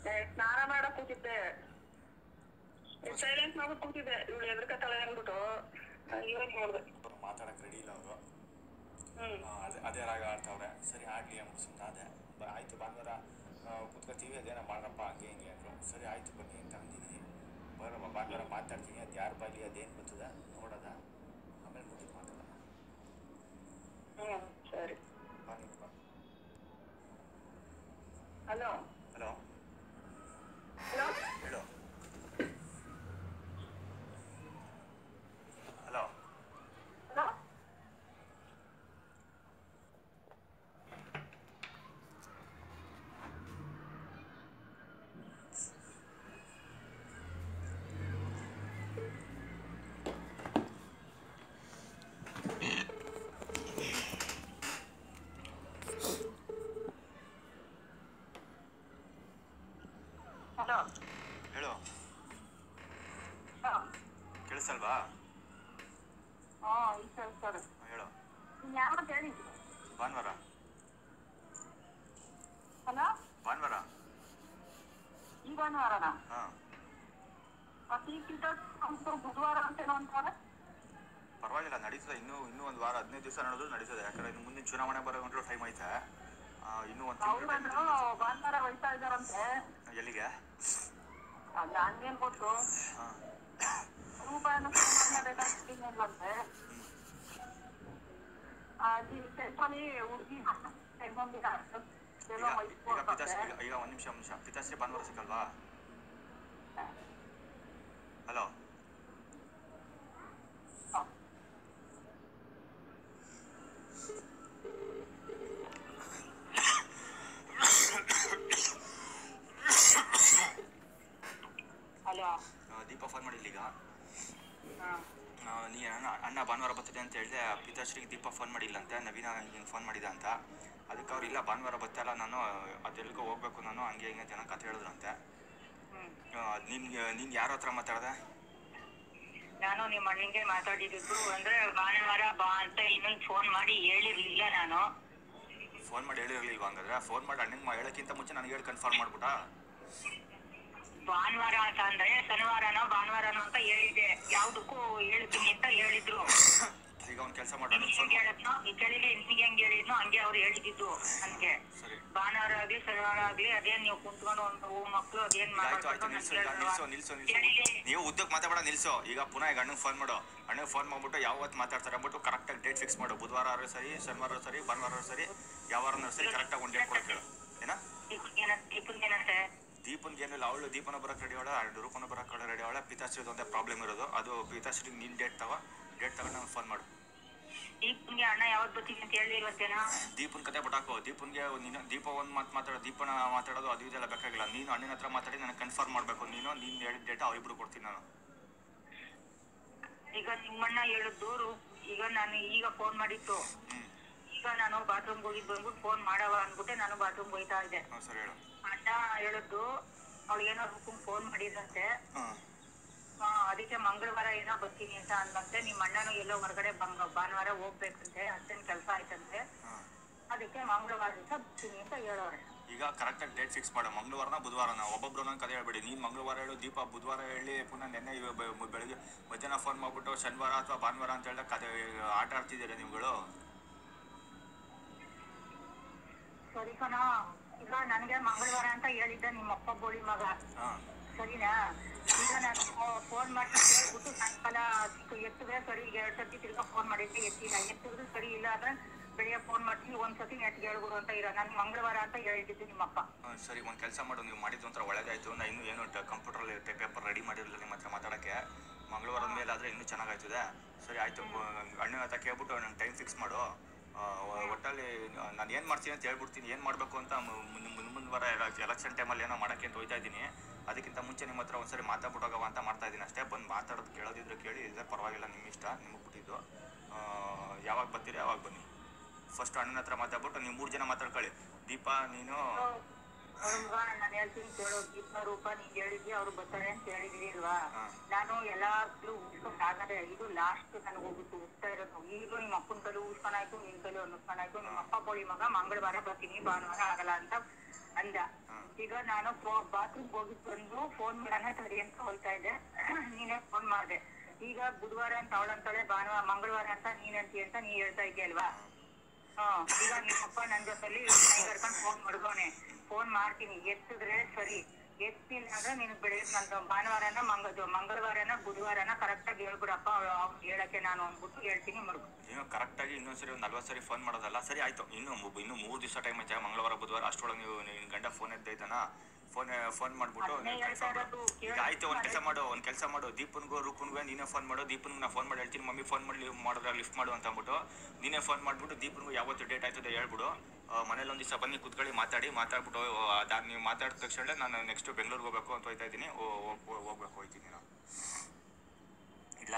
ಏ, ಸ್ನಾನ ಮಾಡಕ್ ಕೂತಿದ್ದೆ ಸೈಲೆಂಟ್ ಮಾಡ್ಬಿಟ್ಟು ಕೂತಿದ್ದೆ ಇವಳು ಎದ್ರಕತ್ತಾಳೆ ಅಂದ್ಬಿಟ್ಟು ಆ, ಇವಾಗ ನೋಡ್ದೆ ಅವ್ರು ಮಾತಾಡಕ್ಕೆ ರೆಡಿ ಇಲ್ಲ ಅವರು ಹ್ಮ್ ಅದೇ ಅದೇ ರಾಗ ಆಡ್ತಾವ್ರೆ ಸರಿ ಆಡಲಿ ಅಂದ್ಬಿಟ್ಟು ಸುಮ್ಮನಾದೆ ಬ ಆಯಿತು ಭಾನುವಾರ ಕುತ್ಕೋತೀವಿ ಅದೇನೋ ಮಾಡಪ್ಪ ಹಂಗೆ ಹಿಂಗೆ ಅಂದರು ಸರಿ ಆಯಿತು ಬನ್ನಿ ಅಂತ ಅಂದಿದ್ದೀನಿ ಬರಮ್ಮ ಭಾನುವಾರ ಮಾತಾಡ್ತೀನಿ ಅದು ಯಾರ ಬಾಲಿ ಅದೇನು ಬರ್ತದ ನೋಡೋದ ಆಮೇಲೆ ಮುಗಿದು ಮಾತಾಡೋಣ ಹ್ಮ್ ಸರಿ ಬನ್ನಿ ಬಾ ಹಲೋ ಹಲೋ ಹಲೋ ಹೇಳು ಹಲೋ ಹಲೋ ಹಲೋ ಹೇಳು ಹಾ ಕೇಳಿಸಲ್ವಾ ಹಾ ಈಗ ಸರಿ ಹೇಳು ನೀನ್ ಯಾರು ಹೇಳಿ ಭಾನುವಾರ ಹಲೋ ಭಾನುವಾರ ಈ ಭಾನುವಾರನ ಹಾಂ ಮತ್ತೆ ಈ ಟಿಕೆಟ್ ಬುಧವಾರ ಅಂತೇನೋ ಅಂತಾರೆ ಪರವಾಗಿಲ್ಲ ನಡೀತದೆ ಇನ್ನೂ ಇನ್ನೂ ಒಂದು ವಾರ ಹದಿನೈದು ದಿವಸ ನಡೆದು ನಡೀತದೆ ಯಾಕಂದ್ರೆ ಇನ್ನು ಮುಂದಿನ ಚುನಾವಣೆ ಬರೋ ಗಂಟಲು ಟೈಮ್ ಐತೆ ಆ, ಇನ್ನೂ ಒಂದು ತಿಂಗಳು ಅವ್ರಂದ್ರು ಭಾನುವಾರ ಹೋಯ್ತಾ ಇದಾರಂತೆ ಎಲ್ಲಿಗೆ ಅಲ್ಲ ಹಂಗೇನ್ ಗೊತ್ತು ಹಾಂ ರೂಪಾಯಿನ ಬೇಕಾಗ್ತಿಲ್ಲಂತೆ ಅಲ್ಲಿ ಟೆಂಪಲಿ ಹುಡುಗಿ ಹೆಣ್ಣೊಂದಿಗೆ ಈಗ ಈಗ ಪಿತಾಶ್ರೀ ಈಗ ಈಗ ಒಂದು ನಿಮಿಷ ಒಂದು ನಿಮಿಷ ಪಿತಾಶ್ರೀ ಭಾನುವಾರ ಸಿಗಲ್ವಾ ಹಲೋ ಹಲೋ ದೀಪ ಫೋನ್ ಮಾಡಿಲ್ಲ ಈಗ ಹಾ ಆ, ನೀ ಅಣ್ಣ ಅಣ್ಣ ಭಾನುವಾರ ಬರ್ತಿದೆ ಅಂತ ಹೇಳಿದೆ ಪಿತಾಶ್ರೀಗೆ ದೀಪ ಫೋನ್ ಮಾಡಿಲ್ಲಂತೆ ನವೀನ ಹಿಂಗೆ ಫೋನ್ ಮಾಡಿದ ಅಂತ ಅದಕ್ಕೆ ಅವ್ರು ಇಲ್ಲ ಭಾನುವಾರ ಬರ್ತಾಯಿಲ್ಲ ನಾನು ಅದೆಲ್ಲಿಗೋ ಹೋಗ್ಬೇಕು ನಾನು ಹಂಗೆ ಹಿಂಗೆ ಜನ ಕತೆ ಹೇಳಿದ್ರಂತೆ ಹ್ಮ್ ನಿನ್ಗೆ ನೀನು ಯಾರ ಹತ್ರ ಮಾತಾಡ್ದೆ ನಾನು ನಿಮ್ಮ ಅಣ್ಣಂಗೆ ಮಾತಾಡಿದ್ದು ಅಂದ್ರೆ ಭಾನುವಾರ ಬಾ ಅಂತ ಇನ್ನೊಂದು ಫೋನ್ ಮಾಡಿ ಹೇಳಿರ್ಲಿಲ್ಲ ನಾನು ಫೋನ್ ಮಾಡಿ ಹೇಳಿರ್ಲಿಲ್ವಾ ಹಂಗಾದ್ರೆ ಫೋನ್ ಮಾಡಿ ಅಣ್ಣಂಗೆ ಹೇಳೋಕ್ಕಿಂತ ಮುಂಚೆ ನನಗೆ ಹೇಳಿ ಕನ್ಫರ್ಮ್ ಮಾಡ್ಬಿಟ್ಟಾ ಭಾನುವಾರ ಅಂತ ಅಂದ್ರೆ ಶನಿವಾರನೋ ಭಾನುವಾರನೋ ಅಂತ ಹೇಳಿದೆ ಯಾವ್ದಕ್ಕೂ ಹೇಳ್ತೀನಿ ಅಂತ ಹೇಳಿದ್ರು ಈಗ ಒಂದು ಕೆಲಸ ಮಾಡೋಣ ನಿಮ್ಗೆ ಫೋನ್ ಹೆಂಗ್ ಹೇಳದ್ನೋ ಈ ಕೇಳಿದ್ರೆ ನಿಮ್ಗೆ ಹೆಂಗ್ ಹೇಳಿದ್ನೋ ಹಂಗೆ ಅವ್ರು ಹೇಳಿದ್ದು ನನ್ಗೆ ಸರಿ ಭಾನುವಾರ ಆಗ್ಲಿ ಶನಿವಾರ ಆಗ್ಲಿ ಅದೇನ್ ನೀವು ಕುಂತ್ಕೊಂಡು ಒಂದು ಮಕ್ಳು ಅದೇನ್ ಆಯ್ತು ಆಯ್ತು ನಿಲ್ಸು ಈಗ ನಿಲ್ಸು ನಿಲ್ಸು ನಿಲ್ಸು ನೀವು ಉದ್ದಕ್ಕೆ ಮಾತಾಡ ನಿಲ್ಸು ಈಗ ಪುನಃ ಈಗ ಅಣ್ಣಗೆ ಫೋನ್ ಮಾಡು ಅಣ್ಣಗೆ ಫೋನ್ ಮಾಡ್ಬಿಟ್ಟು ಯಾವತ್ತು ಮಾತಾಡ್ತಾರೆ ಅಂದ್ಬಿಟ್ಟು ಕರೆಕ್ಟಾಗಿ ಡೇಟ್ ಫಿಕ್ಸ್ ಮಾಡು ಬುಧವಾರ ಆದ್ರೂ ಸರಿ ಶನಿವಾರ ಸರಿ ಭಾನುವಾರ ಸರಿ ಯಾವಾರ ಸರಿ ಕರೆಕ್ಟಾಗಿ ಒಂದು ಡೇಟ್ ಕೊಡಕ್ಕೆ ಹೇಳು ಏನ ಏನಂತೆ ದೀಪನ್ಗೆ ಏನಿಲ್ಲ ಅವಳು ದೀಪನ ಬರಕ್ಕೆ ರೆಡಿ ಅವಳ ರೂಪನ ಬರಕ್ಕೆ ರೆಡಿ ಅವಳ ಪಿತಾಶ್ರೀದು ಒಂದೇ ಪ್ರಾಬ್ಲಮ್ ಇರೋದು ಅದು ಪಿತಾಶ್ರೀಗೆ ನೀನು ಡೇಟ್ ತಗೋ ಡೇಟ್ ತಗೊಂಡು ನಂಗೆ ಫೋನ್ ಮಾಡು ದೀಪನ್ಗೆ ಅಣ್ಣ ಯಾವತ್ ಬರ್ತೀನಿ ಅಂತ ಹೇಳಿಲ್ವಂತೇನೋ ದೀಪನ್ ಕತೆ ಬಿಟ್ಟಾಕು ದೀಪನ್ಗೆ ನೀನು ದೀಪ ಒಂದು ಮಾತು ಮಾತಾಡೋ ದೀಪನ ಮಾತಾಡೋದು ಅದು ಇದೆಲ್ಲ ಬೇಕಾಗಿಲ್ಲ ನೀನು ಅಣ್ಣನ ಹತ್ರ ಮಾತಾಡಿ ನನಗೆ ಕನ್ಫರ್ಮ್ ಮಾಡಬೇಕು ನೀನು ನೀನು ಹೇಳಿದ ಡೇಟ್ ಅವರಿಬ್ರು ಕೊಡ್ತೀನಿ ನಾನು ಈಗ ನಿಮ್ಮಣ್ಣ ಹೇಳಿದ್ದು ರು- ಈಗ ನಾನು ಈಗ ಫೋನ್ ಮಾಡಿತ್ತು ಹ್ಞೂ ಈಗ ನಾನು ಬಾತ್ರೂಮ್ಗೆ ಹೋಗಿದ್ ಬಂದ್ಬಿಟ್ಟು ಫೋನ್ ಮಾಡವ ಅಂದ್ಬಿಟ್ಟೆ ನಾನು ಬಾತ್ರೂಮ್ಗೆ ಹೋಯ್ತಾ ಇದ್ದೆ ಹಾಂ ಸರಿ ಹೇಳು ಅಣ್ಣ ಹೇಳಿದ್ದು ಅವಳಿಗೇನೋ ರೂಪಂಗ್ ಫೋನ್ ಮಾಡಿದಂತೆ ಹಾಂ ಆ, ಅದಕ್ಕೆ ಮಂಗಳವಾರ ಏನೋ ಬರ್ತೀನಿ ಅಂತ ಅಂದಂತೆ ನಿಮ್ಮ ಅಣ್ಣನು ಎಲ್ಲೋ ಹೊರಗಡೆ ಬಂಗ ಭಾನುವಾರ ಹೋಗ್ಬೇಕಂತೆ ಅಷ್ಟೇನ್ ಕೆಲಸ ಆಯ್ತಂತೆ ಹಾಂ ಅದಕ್ಕೆ ಮಂಗಳವಾರ ದಿವಸ ಬರ್ತೀನಿ ಅಂತ ಹೇಳೋರೆ ಈಗ ಕರೆಕ್ಟಾಗಿ ಡೇಟ್ ಫಿಕ್ಸ್ ಮಾಡು ಮಂಗಳವಾರನ ಬುಧವಾರನ ಒಬ್ಬೊಬ್ರು ಒಂದೊಂದು ಕತೆ ಹೇಳ್ಬೇಡಿ ನೀನು ಮಂಗಳವಾರ ಹೇಳು ದೀಪ ಬುಧವಾರ ಹೇಳಿ ಪುನಃ ನೆನ್ನೆ ಇವ ಬೆ- ಬೆಳಗ್ಗೆ ಮಧ್ಯಾಹ್ನ ಫೋನ್ ಮಾಡ್ಬಿಟ್ಟು ಶನಿವಾರ ಅಥವಾ ಭಾನುವಾರ ಅಂತ ಹೇಳಿದಾಗ ಕತೆ ಆಟ ಆಡ್ತಿದ್ದೀರಾ ನೀವುಗಳು ಸರಿ ಕಣ ಈಗ ನನಗೆ ಮಂಗಳವಾರ ಅಂತ ಹೇಳಿದ್ದ ನಿಮ್ಮ ಅಪ್ಪ ಬೋಳಿ ಮಗ ಹಾಂ ಸರಿನಾ ಈಗ ನಾನು ಫೋನ್ ಮಾಡಿ ಹೇಳ್ಬಿಟ್ಟು ಸಾಯಂಕಾಲ ಎತ್ತಿದ್ರೆ ಸರಿ ಈಗ ಎರಡ್ ಸತಿ ತಿರ್ಗಾ ಫೋನ್ ಮಾಡಿದ್ದೆ ಎತ್ತಿಲ್ಲ ಎತ್ತಿದ್ರು ಸರಿ ಇಲ್ಲ ಅಂದ್ರೆ ಬೆಳಿಗ್ಗೆ ಫೋನ್ ಮಾಡ್ತೀನಿ ಒಂದ್ ಸತಿ ನೆಟ್ಗೆ ಹೇಳ್ಬಿಡು ಅಂತ ಇರೋ ನಾನು ಮಂಗಳವಾರ ಅಂತ ಹೇಳಿದ್ದು ನಿಮ್ಮಪ್ಪ ಹಾಂ ಸರಿ ಒಂದು ಕೆಲಸ ಮಾಡು ನೀವು ಮಾಡಿದ್ದು ಒಂಥರ ಒಳ್ಳೇದಾಯ್ತು ನಾ ಇನ್ನೂ ಏನು ಕಂಪ್ಯೂಟ್ರಲ್ಲಿ ಪೇಪರ್ ರೆಡಿ ಮಾಡಿರಲಿಲ್ಲ ನಿಮ್ಮ ಹತ್ರ ಮಾತಾಡೋಕ್ಕೆ ಮಂಗಳವಾರದ ಮೇಲೆ ಆದರೆ ಇನ್ನೂ ಚೆನ್ನಾಗಾಯ್ತದೆ ಸರಿ ಆಯಿತು ಅಣ್ಣನ ಹತ್ರ ಕೇಳ್ಬಿಟ್ಟು ನಂಗೆ ಟೈಮ್ ಫಿಕ್ಸ್ ಮಾಡು ಆ, ಒ- ಒಟ್ಟಲ್ಲಿ ನಾನು ಏನು ಮಾಡ್ತೀನಿ ಅಂತ ಹೇಳ್ಬಿಡ್ತೀನಿ ಏನು ಮಾಡಬೇಕು ಅಂತ ಮುಂದೆ ಮುಂದೆ ವಾರ ಎಲೆಕ್ಷನ್ ಟೈಮಲ್ಲಿ ಏನೋ ಮಾಡೋಕ್ಕೆ ಅಂತ ಹೋಯ್ತಾ ಇದ್ದೀನಿ ಅದಕ್ಕಿಂತ ಮುಂಚೆ ನಿಮ್ಮ ಹತ್ರ ಒಂದ್ಸರಿ ಮಾತಾಡ್ಬಿಟ್ಟು ಹೋಗವ ಅಂತ ಮಾಡ್ತಾ ಇದ್ದೀನಿ ಅಷ್ಟೇ ಬಂದು ಮಾತಾಡೋದು ಕೇಳೋದಿದ್ರೆ ಕೇಳಿ ಇದ್ರೆ ಪರವಾಗಿಲ್ಲ ನಿಮ್ಮ ಇಷ್ಟ ನಿಮಗೆ ಬಿಟ್ಟಿದ್ದು ಆ, ಯಾವಾಗ ಬರ್ತೀರಿ ಯಾವಾಗ ಬನ್ನಿ ಫಸ್ಟ್ ಅಣ್ಣನ ಹತ್ರ ಮಾತಾಡ್ಬಿಟ್ಟು ನೀವು ಮೂರು ಜನ ಮಾತಾಡ್ಕೊಳ್ಳಿ ದೀಪ ನೀನು ಅವ್ರಲ್ವಾ ನಾನು ಹೇಳ್ತೀನಿ ಕೇಳೋ ಇಪ್ಪತ್ತು ರೂಪಾಯಿ ನೀನ್ ಹೇಳಿದ್ವಿ ಅವ್ರು ಬರ್ತಾರೆ ಅಂತ ಹೇಳಿದ್ವಿ ಅಲ್ವಾ ಹಾ. ನಾನು ಎಲ್ಲಾರ್ಗೂ ಉಳ್ಸ್ಕೊಂಡ್ ಆಗದೆ ಇದು ಲಾಸ್ಟ್ ನನಗೆ ಹೋಗ್ಬಿಟ್ಟು ಉಡ್ತಾ ಇರೋದು ಈಗ ನಿಮ್ಮ ಅಪ್ಪನ ಕೈಲಿ ಉಳ್ಸ್ಕೊಂಡಾಯ್ತು ನಿನ್ ಕೈಲಿ ಅನ್ನಿಸ್ಕೊಂಡಾಯ್ತು ನಿಮ್ಮ ಅಪ್ಪ ಬೋಳಿ ಮಗ ಮಂಗಳವಾರ ಬರ್ತೀನಿ ಭಾನುವಾರ ಆಗಲ್ಲ ಅಂತ ಅಂದ ಈಗ ನಾನು ಬಾತ್ರೂಮ್ ಹೋಗಿ ಬಂದು ಫೋನ್ ಮಾಡೋಣ ಸರಿ ಅಂತ ಹೋಗ್ತಾ ಇದ್ದೆ ನೀನೇ ಫೋನ್ ಮಾಡ್ದೆ ಈಗ ಬುಧವಾರ ಅಂತ ಅವಳಂತಾಳೆ ಭಾನುವಾರ ಮಂಗಳವಾರ ಅಂತ ನೀನಂತಿ ಅಂತ ನೀ ಹೇಳ್ತಾ ಇದೆಯಲ್ವಾ ಹಾ ಈಗ ನಿಮ್ಮಪ್ಪ ನನ್ ಜೊತೆಲಿ ಕರ್ಕೊಂಡು ಫೋನ್ ಮಾಡ್ಕೋನೆ ಫೋನ್ ಮಾಡ್ತೀನಿ ಎತ್ತಿದ್ರೆ ಸರಿ ಎತ್ತಿಲ್ಲ ಅಂದ್ರೆ ನಿನಗ್ ಬೆಳಿಗ್ಗೆ ನಂದು ಭಾನುವಾರನ ಮಂಗದು ಮಂಗಳವಾರನ ಬುಧವಾರನ ಕರೆಕ್ಟ್ ಆಗಿ ಹೇಳ್ಬಿಡಪ್ಪ ಅವ್ನ್ ಹೇಳಕ್ಕೆ ನಾನು ಅಂದ್ಬಿಟ್ಟು ಹೇಳ್ತೀನಿ ಮಡ್ಕೊ ನೀವು ಕರೆಕ್ಟಾಗಿ ಇನ್ನೊಂದ್ಸರಿ ಒಂದು ನಲ್ವತ್ತು ಸರಿ ಫೋನ್ ಮಾಡೋದಲ್ಲ ಸರಿ ಆಯ್ತು ಇನ್ನು ಮು- ಇನ್ನು ಮೂರು ದಿವಸ ಟೈಮ್ ಐತೆ ಮಂಗಳವಾರ ಬುಧವಾರ ಅಷ್ಟೊಳಗೆ ನೀವು ನಿನ್ನ ಗಂಡ ಫೋನ್ ಎದ್ದೈತನ ಫೋನ್ ಫೋನ್ ಮಾಡ್ಬಿಟ್ಟು ಅದ್ನೇ ನೀನ್ ಕೆಲಸ ಹೇಳ್ತಾ ಮಾಡು ಇರೋದು, ಈಗ ಆಯ್ತು ಒಂದು ಕೆಲಸ ಮಾಡು ಒಂದು ಕೆಲಸ ಮಾಡು ದೀಪನ್ಗೂ ರೂಪನ್ಗೂ ನೀನೇ ಫೋನ್ ಮಾಡು ದೀಪನ್ಗೂ ನಾ ಫೋನ್ ಮಾಡಿ ಹೇಳ್ತೀನಿ ಮಮ್ಮಿ ಫೋನ್ ಮಾಡಿ ಮಾಡಿದ್ರೆ ಲಿಫ್ಟ್ ಮಾಡು ಅಂತ ಅಂದ್ಬಿಟ್ಟು ನೀನೇ ಫೋನ್ ಮಾಡ್ಬಿಟ್ಟು ದೀಪನ್ಗೂ ಯಾವತ್ತು ಡೇಟ್ ಆಯ್ತದೆ ಹೇಳ್ಬಿಡು ಆ, ಮನೇಲಿ ಒಂದು ದಿವಸ ಬನ್ನಿ ಕುತ್ಕೊಳ್ಳಿ ಮಾತಾಡಿ ಮಾತಾಡ್ಬಿಟ್ಟು ಅದಾದ ನೀವು ಮಾತಾಡಿದ ತಕ್ಷಣ ನಾನು ನೆಕ್ಸ್ಟ್ ಬೆಂಗಳೂರಿಗೆ ಹೋಗ್ಬೇಕು ಅಂತ ಹೋಗ್ತಾ ಇದ್ದೀನಿ ಹೋಗ್ಬೇಕು ಹೋಗ್ತೀನಿ ನಾನು ಇಲ್ಲ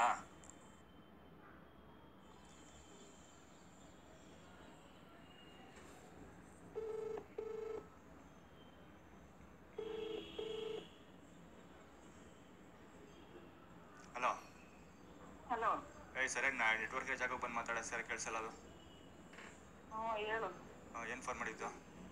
ಹಲೋ ಹಲೋ ಏಯ್ ಸರಿಯಾಗಿ ನಾ ನೆಟ್ವರ್ಕ್ ಜಾಗಕ್ಕೆ ಬಂದು ಮಾತಾಡೋ ಸರಿ ಕೇಳಿಸಲ್ಲ ಅದು ಹ್ಞೂ ಹೇಳು ಏನು ಫೋನ್ ಮಾಡಿದ್ದು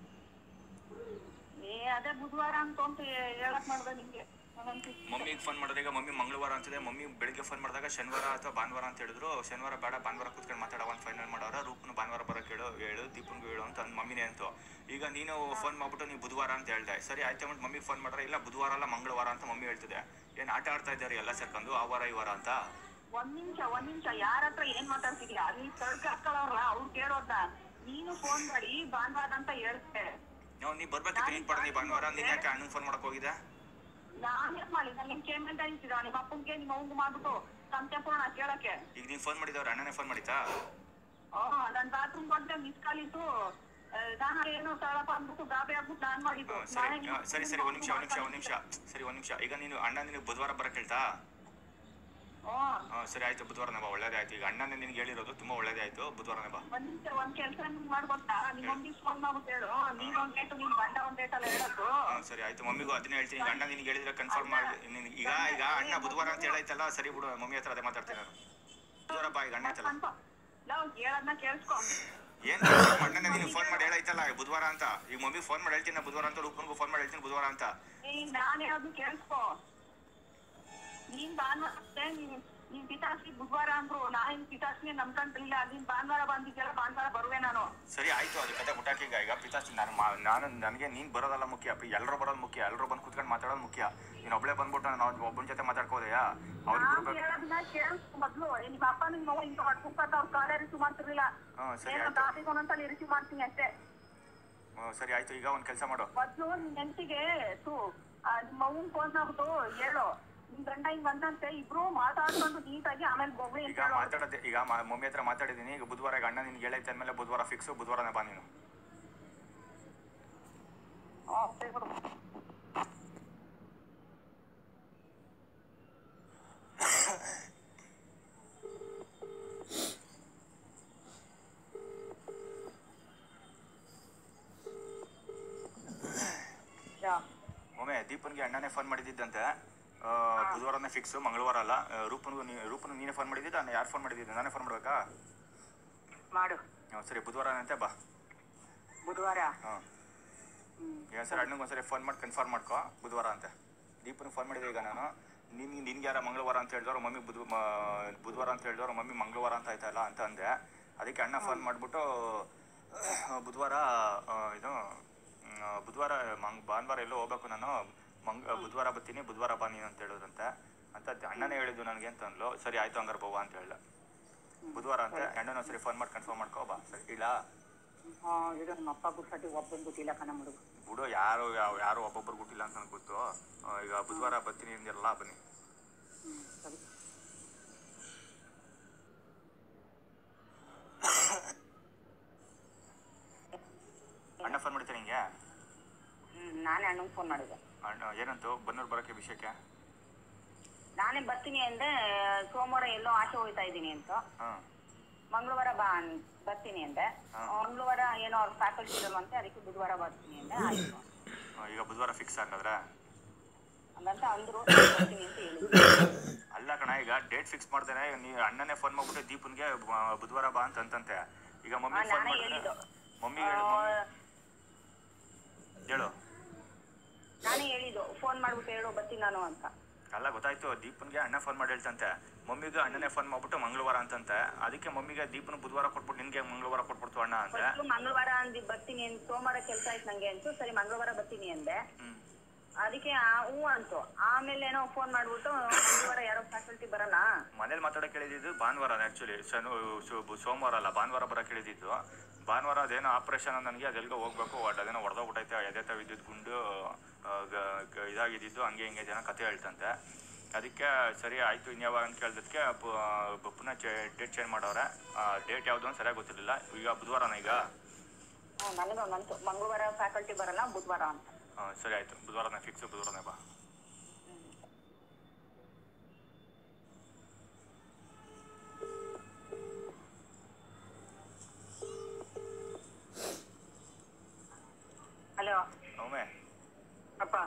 ಏ ಅದೇ ಬುಧವಾರ ಅಂತ ಅಂತ ಹೇಳಕ್ ಮಾಡ್ದೆ ನಿಂಗೆ ನಾನಂತ ಮಮ್ಮಿಗೆ ಫೋನ್ ಮಾಡಿದ್ರೆ ಈಗ ಮಮ್ಮಿ ಮಂಗಳವಾರ ಅಂತಿದೆ ಮಮ್ಮಿ ಬೆಳಿಗ್ಗೆ ಫೋನ್ ಮಾಡಿದಾಗ ಶನಿವಾರ ಅಥವಾ ಭಾನುವಾರ ಅಂತ ಹೇಳಿದ್ರು ಶನಿವಾರ ಬೇಡ ಭಾನುವಾರ ಕೂತ್ಕೊಂಡು ಮಾತಾಡೋ ಒಂದು ಫೈನಲ್ ಮಾಡೋರ ರೂಪನು ಭಾನುವಾರ ಬರೋಕೆ ಹೇಳು ಹೇಳು ದೀಪನ್ಗೂ ಹೇಳು ಅಂತ ಅಂದ್ ಮಮ್ಮಿನೇ ಅಂತು ಈಗ ನೀನು ಫೋನ್ ಮಾಡ್ಬಿಟ್ಟು ನೀವು ಬುಧವಾರ ಅಂತ ಹೇಳ್ದೆ ಸರಿ ಆಯ್ತು ಅಂದ್ಬಿಟ್ಟು ಮಮ್ಮಿಗೆ ಫೋನ್ ಮಾಡ್ರೆ ಇಲ್ಲ ಬುಧವಾರ ಅಲ್ಲ ಮಂಗಳವಾರ ಅಂತ ಮಮ್ಮಿ ಹೇಳ್ತಿದೆ ಏನು ಆಟ ಆಡ್ತಾ ಇದ್ದಾರೆ ಎಲ್ಲ ಸೇರ್ಕೊಂಡು ಆ ವಾರ ಈ ವಾರ ಅಂತ ಒಂದ್ ನಿಮಿಷ ಒಂದ್ ನಿಮಿಷ ಯಾರ ಹತ್ರ ಏನ್ ಮಾತಾಡ್ತಿದ್ಯಾ ಅಲ್ಲಿ ತಡ್ಕ ಹಾಕೊಳ್ಳೋರ್ಲ ಅವ್ರು ಕೇಳೋದ್ನ ನೀನು ಫೋನ್ ಮಾಡಿ ಭಾನುವಾರ ಅಂತ ಹೇಳ್ತೆ ನಾವು ನೀ ಬರ್ಬೇಕಿತ್ತು ನೀನು ಪಡ ನೀ ಭಾನುವಾರ ನೀನು ಯಾಕೆ ಅಣ್ಣಂಗೆ ಫೋನ್ ಮಾಡಕ್ ಹೋಗಿದ್ದೆ ನಾನ್ ಏನ್ ಮಾಡಿ ನನ್ ಪೇಮೆಂಟ್ ಅನಿಸಿದ ನಿಮ್ಮ ಅಪ್ಪನ್ಗೆ ನಿಮ್ಮ ಅವಂಗ್ ಮಾಡ್ಬಿಟ್ಟು ಸಂತೆಪೂರ್ಣ ಕೇಳಕ್ಕೆ ಈಗ ನೀನು ಫೋನ್ ಮಾಡಿದವ್ರು ಅಣ್ಣನೇ ಫೋನ್ ಮಾಡಿತಾ ಹ್ಮ್ ನನ್ ಬಾತ್ರೂಮ್ ಬಂದ್ರೆ ಮಿಸ್ ಕಾಲ್ ಇತ್ತು ಆ, ನಾನು ಏನೋ ಸಳಪ ಅಂದ್ಬಿಟ್ಟು ಗಾಬರಿ ಆಗ್ಬಿಟ್ಟು ನಾನ್ ಮಾಡಿದ್ದು ಹ್ಮ್, ಸರಿ ನಾನೇ ಹಾ, ಸರಿ ಸರಿ ಒಂದು ನಿಮಿಷ ಒಂದು ನಿಮಿಷ ಒಂದು ನಿಮಿಷ ಸರಿ ಒಂದು ನಿಮಿಷ ಈಗ ನೀನು ಅಣ್ಣ ನಿನಗೆ ಬುಧವಾರ ಬರಕ್ಕೆ ಹೇಳ್ತಾ ಹ್ಮ್ ಹಾಂ ಸರಿ ಆಯ್ತು ಬುಧವಾರನೇ ಬಾ ಒಳ್ಳೇದೇ ಆಯ್ತು ಈಗ ಅಣ್ಣನೇ ನಿನ್ಗೆ ಹೇಳಿರೋದು ತುಂಬ ಒಳ್ಳೇದೇ ಆಯ್ತು ಬುಧವಾರನೇ ಬಾ ಒಂದ್ ನಿಮಿಷ ಒಂದ್ ಕೆಲ್ಸ ಮಾಡ್ಕೊಟ್ಟ ನಿಮ್ಮ ಮಮ್ಮಿಗೆ ಫೋನ್ ಮಾಡ್ಬಿಟ್ಟು ಹೇಳು ನೀನ್ ಒಂದ್ ಡೇಟು ನಿನ್ ಗಂಡ ಒಂದ್ ಡೇಟ್ ಅಲ್ಲ ಹೇಳೋದು ಹಾಂ ಸರಿ ಆಯ್ತು ಮಮ್ಮಿಗೂ ಅದನ್ನೇ ಹೇಳ್ತೀನಿ ಈಗ ಅಣ್ಣ ನಿನ್ಗೆ ಹೇಳಿದ್ರೆ ಕನ್ಫರ್ಮ್ ಮಾಡಿ ನಿನ್ಗೆ ಈಗ ಈಗ ಅಣ್ಣ ಬುಧವಾರ ಅಂತ ಹೇಳೈತಲ್ಲ ಸರಿ ಬಿಡು ಮಮ್ಮಿ ಹತ್ರ ಅದೇ ಮಾತಾಡ್ತೀನಿ ನಾನು ಬುಧವಾರ ಬಾ ಈಗ ಅಣ್ಣ ಐತಲ್ಲ ನಾವು ಹೇಳದ್ನ ಕೇಳಿಸ್ಕೊ ಏನು ಅಣ್ಣನೇ ನಿನಗೆ ಫೋನ್ ಮಾಡಿ ಹೇಳೈತಲ್ಲ ಬುಧವಾರ ಅಂತ ಈಗ ಮಮ್ಮಿ ಫೋನ್ ಮಾಡಿ ಹೇಳ್ತೀನಿ ನಾ ಬುಧವಾರ ಅಂತ ರೂಪನ್ಗೂ ಫೋನ್ ಮಾಡಿ ಹೇಳ್ತೀನಿ ಬುಧವಾರ ಅಂತ ಈಗ ನಾನ್ ಹೇಳೋದು ಕೇಳಿಸ್ಕೊ ನೀನ್ ಭಾನುವಾರ ಅಷ್ಟೇ ನೀನ್ ನೀನ್ ಪಿತಾಶ್ರೀ ಬುಧವಾರ ಅಂದ್ರು ನಾನ್ ಪಿತಾಶ್ರೀ ನಂಬ್ಕೊಂತಿರ್ಲಿಲ್ಲ ನೀನ್ ಭಾನುವಾರ ಬಂದಿದ್ಯಲ್ಲ ಭಾನುವಾರ ಬರುವೆ ನಾನು ಸರಿ ಆಯ್ತು ಅದು ಕತೆ ಬಿಟ್ಟಾಕಿ ಈಗ ಈಗ ಪಿತಾಸ್ತಿ ನಾನು ಮಾ- ನಾನು ನನಗೆ ನೀನು ಬರೋದಲ್ಲ ಮುಖ್ಯ ಎಲ್ಲರೂ ಬರೋದು ಮುಖ್ಯ ಎಲ್ಲರೂ ಬಂದು ಕುತ್ಕೊಂಡು ಮಾತಾಡೋದು ಮುಖ್ಯ ನೀನು ಒಬ್ಬಳೇ ಬಂದ್ಬಿಟ್ಟು ನಾನು ಒಬ್ಬನ ಜೊತೆ ಮಾತಾಡ್ಕೋದೆಯಾ ಅವ್ರಿಗೆ ನಾನ್ ಬಿಡ್ಬೇಕು ಹೇಳೋದನ್ನ ಕೇಳಿಸ್ಕೊ ಮೊದ್ಲು ಏ, ನಿಮ್ಮ ಅಪ್ಪ ನಿನ್ ನೋವು ಇಂತ ಮಾಡ್ಕೊಂತ ಅವ್ರ ಕಾಲೇ ರಿಸೀವ್ ಮಾಡ್ತಿರ್ಲಿಲ್ಲ ಹ್ಞೂ ಸರಿ ಏನೋ ಆಯ್ತು ದಾದಿಗೆ ಒಂದೊಂದ್ಸಲಿ ರಿಸೀವ್ ಮಾಡ್ತೀನಿ ಅಷ್ಟೇ ಹ್ಞೂ ಸರಿ ಆಯ್ತು ಈಗ ಒಂದು ಕೆಲಸ ಮಾಡು ಮೊದ್ಲು ನಿನ್ ಹೆಂಡತಿಗೆ ತು ನಿಮ್ಮ ಅವ್ವನ್ ಫೋನ್ ಮಾಡ್ಬಿಟ್ಟು ಹೇಳು ನಿಮ್ ಗಂಡ ಹಿಂಗ್ ಬಂದಂತೆ ಇಬ್ರು ಮಾತಾಡ್ಕೊಂಡು ನೀಟಾಗಿ ಆಮೇಲೆ ಬೊಗ್ಳಿ ಅಂತ ಈಗ ಹೇಳು ಮಾತಾಡೋದು ಈಗ ಮ- ಮಮ್ಮಿ ಹತ್ರ ಮಾತಾಡಿದ್ದೀನಿ ಈಗ ಬುಧವಾರ ಈಗ ಅಣ್ಣ ನಿನ್ಗೆ ಹೇಳೈತೆ ಅಂದಮೇಲೆ ಬುಧವಾರ ಫಿಕ್ಸು ಬುಧವಾರನೇ ಬಾ ನೀನು ಹ್ಮ್, ಸರಿ ಬಿಡು. ಯಾ. ಒಮ್ಮೆ ದೀಪನ್ಗೆ ಅಣ್ಣನೇ ಫೋನ್ ಮಾಡಿದ್ದಂತೆ ಆ, ಬುಧವಾರನೇ ಫಿಕ್ಸು ಮಂಗಳವಾರ ಅಲ್ಲ ಆ, ರೂಪನ್ಗೂ ನೀ ರೂಪನ್ ನೀನೇ ಫೋನ್ ಮಾಡಿದ್ದಿದ್ದ ನಾನು ಯಾರು ಫೋನ್ ಮಾಡಿದ್ದಿದ್ದೆ ನಾನೇ ಫೋನ್ ಮಾಡ್ಬೇಕಾ ಮಾಡು ಹ್ಞೂ ಸರಿ ಬುಧವಾರನಂತೆ ಬಾ ಬುಧವಾರ ಹ್ಞೂ ಹ್ಮ್. ಈಗ ಸರ್ ಅಣ್ಣಂಗೆ ಒಂದ್ಸರಿ ಫೋನ್ ಮಾಡಿ ಕನ್ಫರ್ಮ್ ಮಾಡ್ಕೊ ಬುಧವಾರ ಅಂತ ದೀಪನಿಗೆ ಫೋನ್ ಮಾಡಿದೆ ಈಗ ನಾನು ನಿನ್ಗೆ ನಿನ್ಗೆ ಯಾರ ಮಂಗಳವಾರ ಅಂತ ಹೇಳಿದವ್ರು ಮಮ್ಮಿ ಬುಧ ಮ- ಬುಧವಾರ ಅಂತ ಹೇಳಿದವ್ರು ಮಮ್ಮಿ ಮಂಗಳವಾರ ಅಂತ ಆಯ್ತಲ್ಲ ಅಂತ ಅಂದೆ ಅದಕ್ಕೆ ಅಣ್ಣ ಫೋನ್ ಮಾಡಿಬಿಟ್ಟು ಬುಧವಾರ ಆ, ಇದು ಮ್, ಆ, ಬುಧವಾರ ಮಂಗ್ ಭಾನುವಾರ ಎಲ್ಲೋ ಹೋಗ್ಬೇಕು ನಾನು ಮಂಗ್ ಬುಧವಾರ ಬರ್ತೀನಿ ಬುಧವಾರ ಬಾ ನೀನು ಅಂತ ಹೇಳಿದ್ರಂತೆ ಅಂತ ಅಣ್ಣನೇ ಹೇಳಿದ್ದು ನನಗೆ ಅಂತ ಅಂದ್ಲು ಸರಿ ಆಯ್ತು ಹಂಗಾರೆ ಬೋವಾ ಅಂತ ಹೇಳ್ದೆ ಬುಧವಾರ ಅಂತ ಅಣ್ಣನ ಒಂದ್ಸರಿ ಫೋನ್ ಮಾಡಿ ಕನ್ಫರ್ಮ್ ಮಾಡ್ಕೋ ಬಾ ಸರಿ ಇಲ್ಲ ಹಾ ಇದು ನಮ್ಮ ಅಪ್ಪ ಗುಡ್ಸಟ್ಟಿ ಒಬ್ಬನ್ ಗೊತ್ತಿಲ್ಲ ಕಣ ಮಡುಗು ಬಿಡು ಯಾರು ಯಾವ ಯಾರು ಒಬ್ಬೊಬ್ರು ಗುಟ್ಟಿಲ್ಲ ಅಂತ ನನಗೆ ಗೊತ್ತು ಆ, ಈಗ ಬುಧವಾರ ಬರ್ತೀನಿ ಅಂದಿರಲ್ಲ ಬನ್ನಿ ಹ್ಮ್ ಸರಿ ಅಣ್ಣ ಫೋನ್ ಮಾಡ್ತೀನಿ ಹಿಂಗೆ ಹ್ಮ್ ನಾನೇ ಅಣ್ಣಂಗೆ ಫೋನ್ ಮಾಡಿದೆ ಅಣ್ಣ ಏನಂತು ಬನ್ನೂರು ಬರೋಕ್ಕೆ ವಿಷಯಕ್ಕೆ ನಾನೇ ಬರ್ತೀನಿ ಅಂದೆ ಸೋಮವಾರ ಎಲ್ಲೋ ಆಚೆ ಹೋಗ್ತಾ ಇದ್ದೀನಿ ಅಂತ ಹಾಂ ಮಂಗಳವಾರ ಬಾ ಅನ್- ಬರ್ತೀನಿ ಅಂದೆ ಹಾ. ಮಂಗಳವಾರ ಏನೋ ಅವ್ರ ಫ್ಯಾಕಲ್ಟಿ ಇರಲ್ವಂತೆ ಅದಕ್ಕೆ ಬುಧವಾರ ಬರ್ತೀನಿ ಅಂದೆ ಆಯ್ತು ಆ, ಈಗ ಬುಧವಾರ ಫಿಕ್ಸ್ ಹಾಕಿದ್ರೆ ಹಂಗಂತ ಅಂದ್ರು ನಾನ್ ಬರ್ತೀನಿ ಅಂತ ಹೇಳಿದ್ರು ಅಲ್ಲ ಕಣ ಈಗ ಡೇಟ್ ಫಿಕ್ಸ್ ಮಾಡ್ದೇನೆ ನೀ ಅಣ್ಣನೇ ಫೋನ್ ಮಾಡ್ಬಿಟ್ಟು ದೀಪನ್ಗೆ ಬ- ಬುಧವಾರ ಬಾ ಅಂತ ಅಂತಂತೆ ಈಗ ಮಮ್ಮಿ ಹಾ, ಫೋನ್ ನಾನೇ ಮಾಡಿದ್ರೆ ಹೇಳಿದ್ದು. ಮಮ್ಮಿ ಆ, ಹೇಳು ಮಮ್ಮಿ ಹೇಳು ನಾನೇ ಹೇಳಿದ್ದು ಫೋನ್ ಮಾಡ್ಬಿಟ್ಟು ಹೇಳು ಬರ್ತೀನಿ ನಾನು ಅಂತ ಅಲ್ಲ ಗೊತ್ತಾಯ್ತು ದೀಪನ್ಗೆ ಅಣ್ಣ ಫೋನ್ ಮಾಡಿ ಹೇಳ್ತಂತೆ ಮಮ್ಮಿಗೆ ಅಣ್ಣನೇ ಫೋನ್ ಮಾಡ್ಬಿಟ್ಟು ಮಂಗಳವಾರ ಅಂತಂತೆ ಅದಕ್ಕೆ ಮಮ್ಮಿಗೆ ದೀಪನ್ ಬುಧವಾರ ಕೊಟ್ಬಿಟ್ಟು ನಿನ್ಗೆ ಮಂಗಳವಾರ ಕೊಟ್ಬಿಡ್ತು ಅಣ್ಣ ಅಂತೆ ಫಸ್ಟ್ ಮಂಗಳವಾರ ಅಂದಿ ಬರ್ತೀನಿ ಅಂತ ಸೋಮವಾರ ಕೆಲಸ ಆಯ್ತು ನಂಗೆ ಅಂತು ಸರಿ ಮಂಗಳವಾರ ಬರ್ತೀನಿ ಅಂದೆ ಹ್ಮ್ ಅದಕ್ಕೆ ಆ- ಹ್ಞೂ ಅಂತು ಆಮೇಲೆ ಏನೋ ಫೋನ್ ಮಾಡ್ಬಿಟ್ಟು ಮಂಗಳವಾರ ಯಾರೋ ಫ್ಯಾಕಲ್ಟಿ ಬರಲ್ಲ ಮನೇಲಿ ಮಾತಾಡೋಕೆ ಹೇಳಿದ್ದು ಭಾನುವಾರ ಆ್ಯಕ್ಚುಲಿ ಶನು ಶು- ಬು- ಸೋಮವಾರ ಅಲ್ಲ ಭಾನುವಾರ ಬರೋಕೆ ಹೇಳಿದ್ದು ಭಾನುವಾರ ಅದೇನೋ ಆಪ್ರೇಷನ್ ನನಗೆ ಅದೆಲ್ಗೋ ಹೋಗ್ಬೇಕು ಒಟ್ಟು ಅದೇನೋ ಹೊಡೆದೋಗ್ಬಿಟ್ಟೈತೆ ಎದೆತ ವಿದ್ಯುತ್ ಗುಂಡು ಆ, ಗ- ಗ- ಇದಾಗಿದ್ದಿದ್ದು ಹಂಗೆ ಹಿಂಗೆ ಜನ ಕತೆ ಹೇಳ್ತಂತೆ ಅದಕ್ಕೆ ಸರಿ ಆಯಿತು ಇನ್ಯಾವಾಗ ಅಂತ ಕೇಳಿದಕ್ಕೆ ಪುನಃ ಡೇಟ್ ಚೇಂಜ್ ಮಾಡವ್ರೆ ಡೇಟ್ ಯಾವುದು ಅಂತ ಸರಿಯಾಗಿ ಗೊತ್ತಿರಲಿಲ್ಲ ಈಗ ಬುಧವಾರನ ಈಗ ಹ್ಞೂ ನನಗೆ ಹಂಗಂತು ಮಂಗಳವಾರ ಫ್ಯಾಕಲ್ಟಿ ಬರಲ್ಲ ಬುಧವಾರ ಅಂತ ಆ, ಸರಿ ಆಯಿತು ಬುಧವಾರನೇ ಫಿಕ್ಸ್ ಬುಧವಾರನೇ ಬಾ ಹಲೋ ಒಮ್ಮೆ ಅಪ್ಪ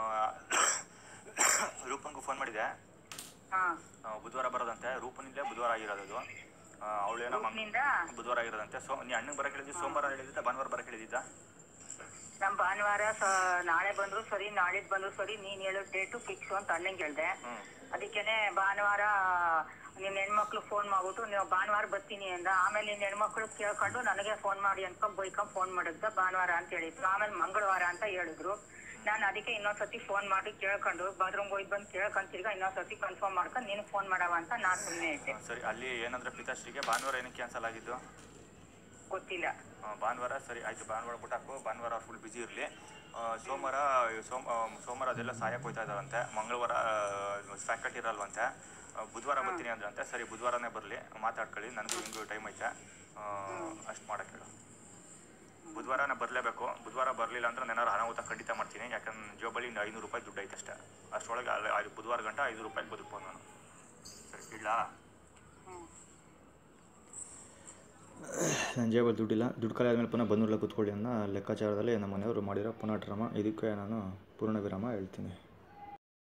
ರೂಪನ್ಗೂ ಫೋನ್ ಮಾಡಿದೆ ಹಾಂ ಆ, ಬುಧವಾರ ಬರೋದಂತೆ ರೂಪನಿಂದಲೇ ಬುಧವಾರ ಆಗಿರೋದು ಅವಳೇನೋ ಮಂಗ್ ನಿಂದ ಬುಧವಾರ ಆಗಿರೋದಂತೆ ಸೋ ನೀ ಅಣ್ಣಗೆ ಬರಕ್ಕೆ ಹೇಳಿದ್ದು ಸೋಮವಾರ ಹೇಳಿದ್ದ ಭಾನುವಾರ ಬರಕ್ಕೆ ಹೇಳಿದ್ದ ನಮ್ಮ ಭಾನುವಾರ ಸ- ನಾಳೆ ಬಂದ್ರು ಸರಿ ನಾಳಿದ್ದು ಬಂದ್ರು ಸರಿ ನೀನ್ ಹೇಳೋ ಡೇಟು ಫಿಕ್ಸು ಅಂತ ಅಣ್ಣಂಗೆ ಹೇಳ್ದೆ ಹ್ಞೂ ಅದಕ್ಕೇನೆ ಭಾನುವಾರ ನಿನ್ನ ಹೆಣ್ಮಕ್ಳು ಫೋನ್ ಮಾಡ್ಬಿಟ್ಟು ನೀವು ಭಾನುವಾರ ಬರ್ತೀನಿ ಅಂದ ಆಮೇಲೆ ನಿನ್ನ ಹೆಣ್ಮಕ್ಳು ಕೇಳ್ಕೊಂಡು ನನಗೆ ಫೋನ್ ಮಾಡಿ ಅನ್ಕೊಂಡ್ ಬೈಕೊಂಡ್ ಫೋನ್ ಮಾಡಿದ್ದ ಭಾನುವಾರ ಅಂತ ಹೇಳಿದ್ರು ಆಮೇಲೆ ಮಂಗಳವಾರ ಅಂತ ಹೇಳಿದ್ರು ನಾನು ಅದಕ್ಕೆ ಇನ್ನೊಂದ್ಸತಿ ಫೋನ್ ಮಾಡಿ ಕೇಳ್ಕೊಂಡು ಬಾತ್ರೂಮ್ಗೆ ಹೋಗಿ ಬಂದು ಕೇಳ್ಕೊಂಡ್ ತಿರ್ಗಾ ಇನ್ನೊಂದ್ಸತಿ ಕನ್ಫರ್ಮ್ ಮಾಡ್ಕೊಂಡು ನೀನು ಫೋನ್ ಮಾಡವ ಅಂತ ನಾನು ಸುಮ್ಮನೆ ಇದ್ದೆ ಸರಿ ಅಲ್ಲಿ ಏನಂದ್ರೆ ಪಿತಾಶ್ರೀಗೆ ಭಾನುವಾರ ಏನಕ್ಕೆ ಕ್ಯಾನ್ಸಲ್ ಆಗಿದ್ದು ಗೊತ್ತಿಲ್ಲ ಆ, ಭಾನುವಾರ ಸರಿ ಆಯಿತು ಭಾನುವಾರ ಬಿಟ್ಟಾಕು ಭಾನುವಾರ ಫುಲ್ ಬ್ಯುಸಿ ಇರಲಿ ಸೋಮವಾರ ಸೋಮ ಆ, ಸೋಮವಾರ ಅದೆಲ್ಲ ಸಹಾಯಕ್ಕೆ ಹೋಯ್ತಾ ಇದ್ದಾವಂತೆ ಮಂಗಳವಾರ ಫ್ಯಾಕಲ್ಟಿ ಇರಲ್ವಂತೆ ಆ, ಬುಧವಾರ ಬರ್ತೀನಿ ಅಂದ್ರಂತೆ ಸರಿ ಬುಧವಾರನೇ ಬರಲಿ ಮಾತಾಡ್ಕೊಳ್ಳಿ ನನಗೂ ಹಿಂಗೂ ಟೈಮ್ ಐತೆ ಅಷ್ಟು ಮಾಡಕ್ಕೆ ಹೇಳು ಬುಧವಾರನೇ ಬರಲೇಬೇಕು ಬುಧವಾರ ಬರಲಿಲ್ಲ ಅಂದ್ರೆ ನಾನು ಅನಾಹುತ ಖಂಡಿತ ಮಾಡ್ತೀನಿ ಯಾಕಂದ್ರೆ ನನ್ನ ಜೋಬಲ್ಲಿ ಇನ್ನು ಐನೂರು ರೂಪಾಯಿ ದುಡ್ಡು ಐತೆ ಅಷ್ಟೇ ಅಷ್ಟರೊಳಗೆ ಅಲ್ಲಿ ಅಲ್ಲಿ ಬುಧವಾರ ಗಂಟ ಐದು ರೂಪಾಯಿಗೆ ಬದುಕ್ಬೋದು ನಾನು ಸರಿ ಇಡ್ಲಾ ನನ್ನ ಜೇಬಲ್ಲಿ ದುಡ್ಡಿಲ್ಲ ದುಡ್ಡು ಖಾಲಿ ಆದಮೇಲೆ ಪುನಃ ಬಂದೂರ್ಲ ಕೂತ್ಕೊಳ್ಳಿ ಅನ್ನೋ ಲೆಕ್ಕಾಚಾರದಲ್ಲಿ ನಮ್ಮ ಮನೆಯವರು ಮಾಡಿರೋ ಪುನಃ ಡ್ರಾಮ ಇದಕ್ಕೆ ನಾನು ಪೂರ್ಣ ವಿರಾಮ ಹೇಳ್ತೀನಿ